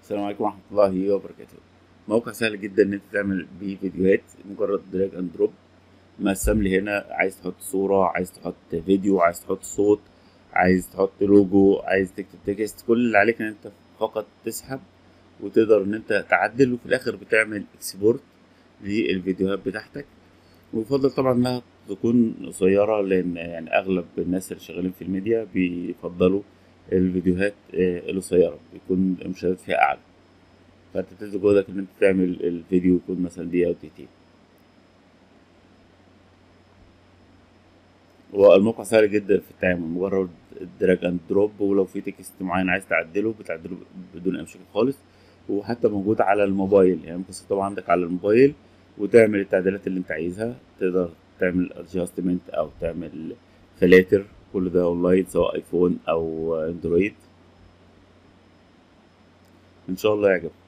السلام عليكم ورحمة الله وبركاته موقع سهل جدا ان انت تعمل بيه فيديوهات مجرد دراج اند دروب مقسم لي هنا عايز تحط صورة عايز تحط فيديو عايز تحط صوت عايز تحط لوجو عايز تكتب تكست كل اللي عليك ان انت فقط تسحب وتقدر ان انت تعدل وفي الاخر بتعمل اكسبورت للفيديوهات بتاعتك ويفضل طبعا انها تكون قصيرة لان يعني اغلب الناس اللي شغالين في الميديا بيفضلوا الفيديوهات آه، القصيرة بيكون المشاهدات فيها اعلى فانت تبذل جهدك ان انت تعمل الفيديو يكون مثلا دقيقة او دقيقتين والموقع سهل جدا في التعامل مجرد دراج اند دروب ولو في تكست معين عايز تعدله بتعدله بدون اي مشاكل خالص وحتى موجود على الموبايل يعني ممكن تسطبه عندك على الموبايل وتعمل التعديلات اللي انت عايزها تقدر تعمل ادجستمنت او تعمل فلاتر كل ده اونلاين سواء ايفون او اندرويد ان شاء الله يعجبك